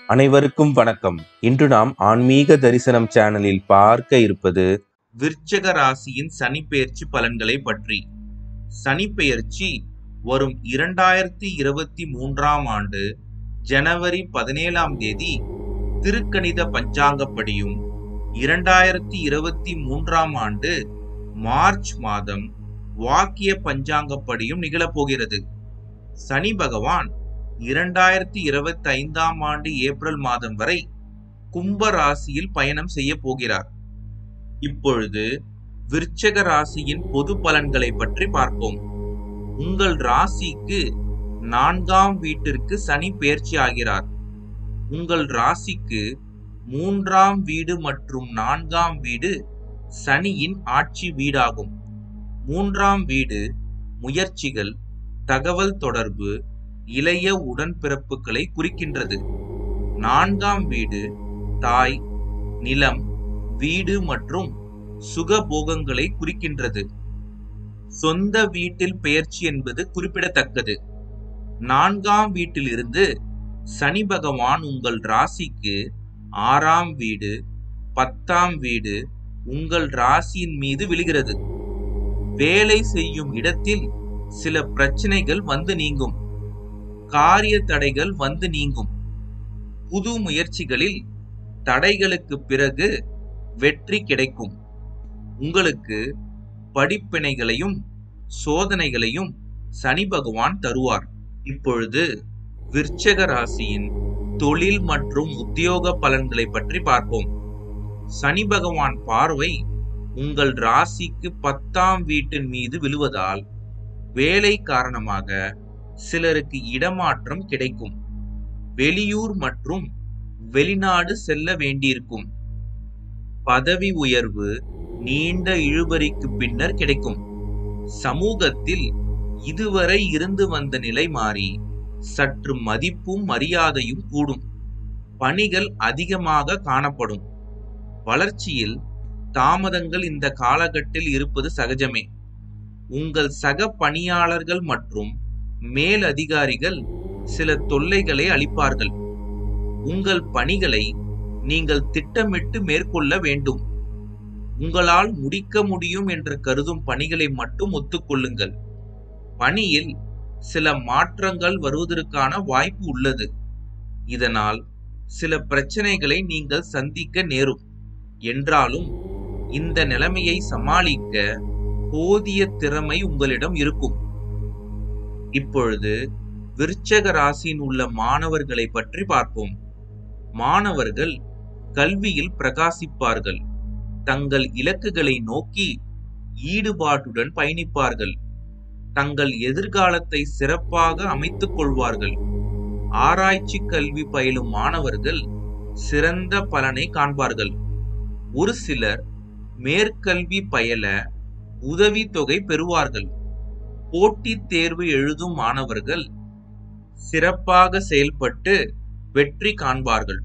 அனைவருக்கும் வணக்கம் இன்று நாம் ஆன்மீக தரிசனம் சேனலில் பார்க்க இருப்பது விருச்சக ராசியின் சனிப்பெயர்ச்சி பலன்களை பற்றி சனிப்பெயர்ச்சி வரும் இரண்டாயிரத்தி இருபத்தி மூன்றாம் ஆண்டு ஜனவரி பதினேழாம் தேதி திருக்கணித பஞ்சாங்கப்படியும் இரண்டாயிரத்தி இருபத்தி மூன்றாம் ஆண்டு மார்ச் மாதம் வாக்கிய பஞ்சாங்கப்படியும் நிகழப்போகிறது சனி பகவான் இரண்டாயிரத்தி இருபத்தி ஐந்தாம் ஆண்டு ஏப்ரல் மாதம் வரை கும்ப ராசியில் பயணம் செய்ய போகிறார் இப்பொழுது விருச்சக ராசியின் பொது பலன்களை பற்றி பார்ப்போம் உங்கள் ராசிக்கு நான்காம் வீட்டிற்கு சனி பெயர்ச்சி ஆகிறார் உங்கள் ராசிக்கு மூன்றாம் வீடு மற்றும் நான்காம் வீடு சனியின் ஆட்சி வீடாகும் மூன்றாம் வீடு முயற்சிகள் தகவல் தொடர்பு இளைய உடன்பிறப்புகளை குறிக்கின்றது நான்காம் வீடு தாய் நிலம் வீடு மற்றும் சுகபோகங்களை குறிக்கின்றது சொந்த வீட்டில் பெயர்ச்சி என்பது குறிப்பிடத்தக்கது நான்காம் வீட்டிலிருந்து சனி பகவான் உங்கள் ராசிக்கு ஆறாம் வீடு பத்தாம் வீடு உங்கள் ராசியின் மீது விழுகிறது வேலை செய்யும் இடத்தில் சில பிரச்சனைகள் வந்து நீங்கும் காரிய தடைகள் வந்து நீங்கும் புது முயற்சிகளில் தடைகளுக்கு பிறகு வெற்றி கிடைக்கும் உங்களுக்கு படிப்பினைகளையும் சோதனைகளையும் சனி பகவான் தருவார் இப்பொழுது விருச்சக ராசியின் தொழில் மற்றும் உத்தியோக பலன்களை பற்றி பார்ப்போம் சனி பகவான் பார்வை உங்கள் ராசிக்கு பத்தாம் வீட்டின் மீது விழுவதால் வேலை காரணமாக சிலருக்கு இடமாற்றம் கிடைக்கும் வெளியூர் மற்றும் வெளிநாடு செல்ல வேண்டியிருக்கும் பதவி உயர்வு நீண்ட இழுபறிக்கு பின்னர் கிடைக்கும் சமூகத்தில் இதுவரை இருந்து வந்த நிலை மாறி சற்று மதிப்பும் மரியாதையும் கூடும் பணிகள் அதிகமாக காணப்படும் வளர்ச்சியில் தாமதங்கள் இந்த காலகட்டில் இருப்பது சகஜமே உங்கள் சக பணியாளர்கள் மற்றும் மேல் அதிகாரிகள் சில தொல்லைகளை அளிப்பார்கள் உங்கள் பணிகளை நீங்கள் திட்டமிட்டு மேற்கொள்ள வேண்டும் உங்களால் முடிக்க முடியும் என்று கருதும் பணிகளை மட்டும் ஒத்துக்கொள்ளுங்கள் பணியில் சில மாற்றங்கள் வருவதற்கான வாய்ப்பு உள்ளது இதனால் சில பிரச்சனைகளை நீங்கள் சந்திக்க நேரும் என்றாலும் இந்த நிலைமையை சமாளிக்க போதிய திறமை உங்களிடம் இருக்கும் இப்பொழுது விருச்சக ராசியில் உள்ள மாணவர்களை பற்றி பார்ப்போம் மாணவர்கள் கல்வியில் பிரகாசிப்பார்கள் தங்கள் இலக்குகளை நோக்கி ஈடுபாட்டுடன் பயணிப்பார்கள் தங்கள் எதிர்காலத்தை சிறப்பாக அமைத்துக் கொள்வார்கள் ஆராய்ச்சி கல்வி பயிலும் மாணவர்கள் சிறந்த பலனை காண்பார்கள் ஒரு சிலர் மேற்கல்வி பயில உதவி தொகை பெறுவார்கள் போட்டித் தேர்வு எழுதும் மாணவர்கள் சிறப்பாக செயல்பட்டு வெற்றி காண்பார்கள்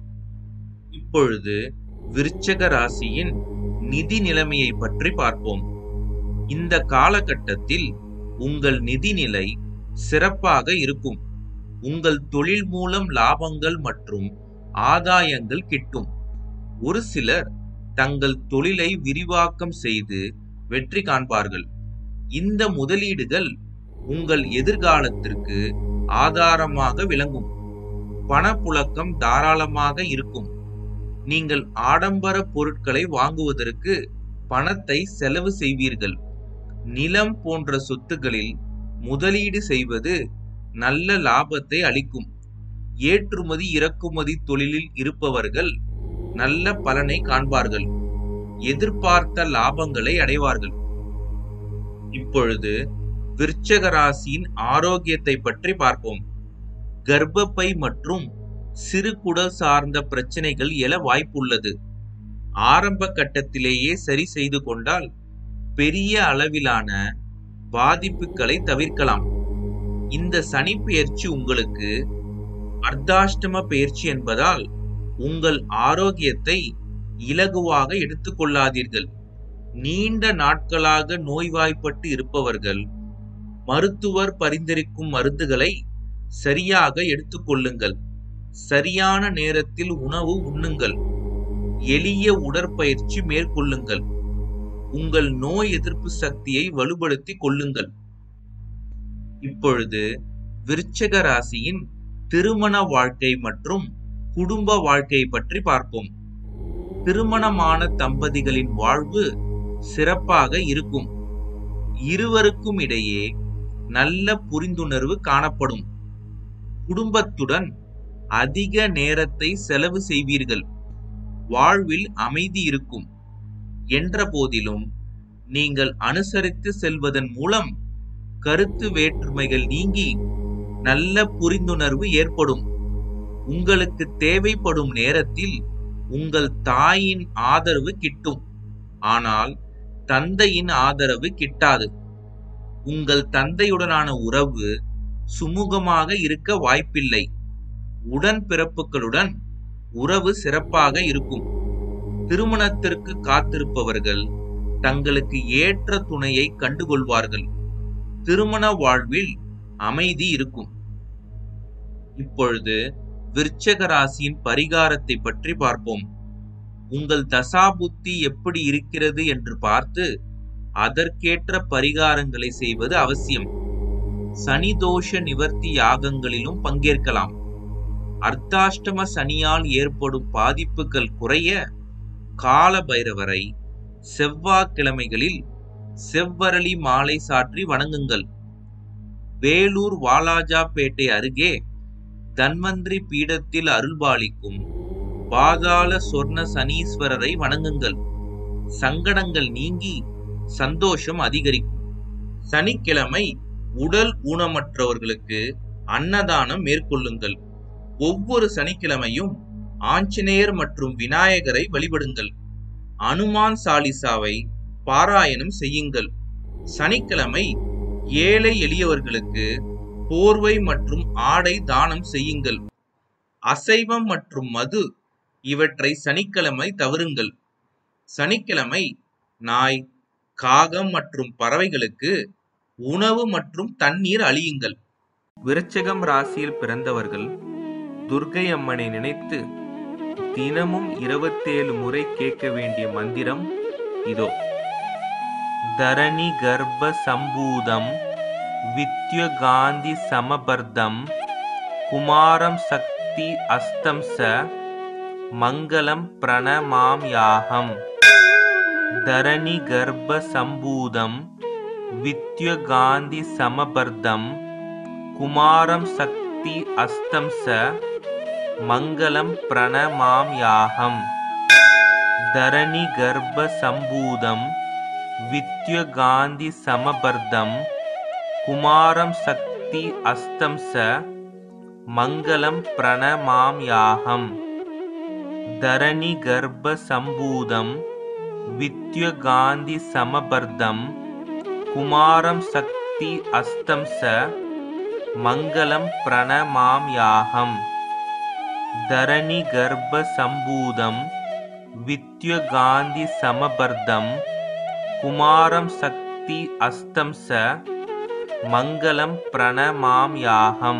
இப்பொழுது விருச்சக ராசியின் நிதி நிலைமையை பற்றி பார்ப்போம் இந்த காலகட்டத்தில் உங்கள் நிதிநிலை சிறப்பாக இருக்கும் உங்கள் தொழில் மூலம் லாபங்கள் மற்றும் ஆதாயங்கள் கிட்டும் ஒரு சிலர் தங்கள் தொழிலை விரிவாக்கம் செய்து வெற்றி காண்பார்கள் இந்த முதலீடுகள் உங்கள் எதிர்காலத்திற்கு ஆதாரமாக விளங்கும் பணப்புழக்கம் தாராளமாக இருக்கும் நீங்கள் ஆடம்பர பொருட்களை வாங்குவதற்கு பணத்தை செலவு செய்வீர்கள் நிலம் போன்ற சொத்துகளில் முதலீடு செய்வது நல்ல லாபத்தை அளிக்கும் ஏற்றுமதி இறக்குமதி தொழிலில் இருப்பவர்கள் நல்ல பலனை காண்பார்கள் எதிர்பார்த்த லாபங்களை அடைவார்கள் இப்பொழுது விருச்சக ராசியின் ஆரோக்கியத்தை பற்றி பார்ப்போம் கர்ப்பப்பை மற்றும் சிறு குடல் சார்ந்த பிரச்சனைகள் எழ வாய்ப்புள்ளது ஆரம்ப கட்டத்திலேயே சரி செய்து கொண்டால் பெரிய அளவிலான பாதிப்புகளை தவிர்க்கலாம் இந்த சனி பெயர்ச்சி உங்களுக்கு அர்த்தாஷ்டம பெயர்ச்சி என்பதால் உங்கள் ஆரோக்கியத்தை இலகுவாக எடுத்துக்கொள்ளாதீர்கள் நீண்ட நாட்களாக நோய்வாய்ப்பட்டு இருப்பவர்கள் மருத்துவர் பரிந்துரைக்கும் மருந்துகளை சரியாக எடுத்துக்கொள்ளுங்கள் சரியான நேரத்தில் உணவு உண்ணுங்கள் எளிய உடற்பயிற்சி மேற்கொள்ளுங்கள் உங்கள் நோய் எதிர்ப்பு சக்தியை வலுப்படுத்திக் கொள்ளுங்கள் இப்பொழுது விருச்சக ராசியின் திருமண வாழ்க்கை மற்றும் குடும்ப வாழ்க்கை பற்றி பார்ப்போம் திருமணமான தம்பதிகளின் வாழ்வு சிறப்பாக இருக்கும் இருவருக்கும் இடையே நல்ல புரிந்துணர்வு காணப்படும் குடும்பத்துடன் அதிக நேரத்தை செலவு செய்வீர்கள் வாழ்வில் அமைதி இருக்கும் என்ற போதிலும் நீங்கள் அனுசரித்து செல்வதன் மூலம் கருத்து வேற்றுமைகள் நீங்கி நல்ல புரிந்துணர்வு ஏற்படும் உங்களுக்கு தேவைப்படும் நேரத்தில் உங்கள் தாயின் ஆதரவு கிட்டும் ஆனால் தந்தையின் ஆதரவு கிட்டாது உங்கள் தந்தையுடனான உறவு சுமூகமாக இருக்க வாய்ப்பில்லை உடன் பிறப்புகளுடன் உறவு சிறப்பாக இருக்கும் திருமணத்திற்கு காத்திருப்பவர்கள் தங்களுக்கு ஏற்ற துணையை கண்டுகொள்வார்கள் திருமண வாழ்வில் அமைதி இருக்கும் இப்பொழுது விருச்சக ராசியின் பரிகாரத்தை பற்றி பார்ப்போம் உங்கள் தசாபுத்தி எப்படி இருக்கிறது என்று பார்த்து அதற்கேற்ற பரிகாரங்களை செய்வது அவசியம் சனி தோஷ நிவர்த்தி யாகங்களிலும் பங்கேற்கலாம் அர்த்தாஷ்டம சனியால் ஏற்படும் பாதிப்புகள் குறைய கால பைரவரை செவ்வாய்க்கிழமைகளில் செவ்வரளி மாலை சாற்றி வணங்குங்கள் வேலூர் வாலாஜாபேட்டை அருகே தன்வந்திரி பீடத்தில் அருள்பாலிக்கும் பாதாள சொர்ண சனீஸ்வரரை வணங்குங்கள் சங்கடங்கள் நீங்கி சந்தோஷம் அதிகரிக்கும் சனிக்கிழமை உடல் ஊனமற்றவர்களுக்கு அன்னதானம் மேற்கொள்ளுங்கள் ஒவ்வொரு சனிக்கிழமையும் ஆஞ்சநேயர் மற்றும் விநாயகரை வழிபடுங்கள் அனுமான் சாலிசாவை பாராயணம் செய்யுங்கள் சனிக்கிழமை ஏழை எளியவர்களுக்கு போர்வை மற்றும் ஆடை தானம் செய்யுங்கள் அசைவம் மற்றும் மது இவற்றை சனிக்கிழமை தவறுங்கள் சனிக்கிழமை நாய் காகம் மற்றும் பறவைகளுக்கு உணவு மற்றும் தண்ணீர் அழியுங்கள் விருச்சகம் ராசியில் பிறந்தவர்கள் துர்க்கை அம்மனை நினைத்து தினமும் இருபத்தேழு முறை கேட்க வேண்டிய மந்திரம் இதோ தரணி கர்ப்ப சம்பூதம் வித்ய காந்தி சமபர்தம் குமாரம் சக்தி அஸ்தம் ச மங்களம் பிரணமாம் யாகம் தரணி கர்ப்ப சம்பூதம் வித்ய காந்தி சமபர்தம் குமாரம் சக்தி அஸ்தம் ச மங்களம் பிரணமாம் யாகம் தரணி கர்ப்ப சம்பூதம் வித்ய காந்தி சமபர்தம் குமாரம் சக்தி அஸ்தம் ச மங்களம் பிரணமாம் யாகம் தரணி கர்ப்ப சம்பூதம் வித்ய காந்தி சமபர்தம் குமாரம் சக்தி அஸ்தம் ச மங்களம் பிரணமாம் யாகம் தரணி கர்ப்ப சம்பூதம் வித்ய காந்தி சமபர்தம் குமாரம் சக்தி அஸ்தம் ச மங்களம் பிரணமாம் யாகம்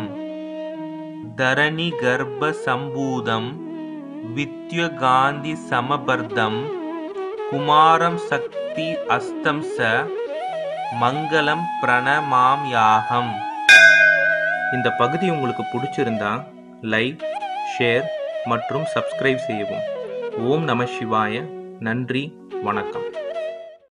தரணி கர்ப்ப சம்பூதம் வித்ய காந்தி சமபர்தம் குமாரம் சக்தி அஸ்தம் ச மங்களம் பிரணமாம் யாகம் இந்த பகுதி உங்களுக்கு பிடிச்சிருந்தா லைக் ஷேர் மற்றும் சப்ஸ்கிரைப் செய்யவும் ஓம் நம சிவாய நன்றி வணக்கம்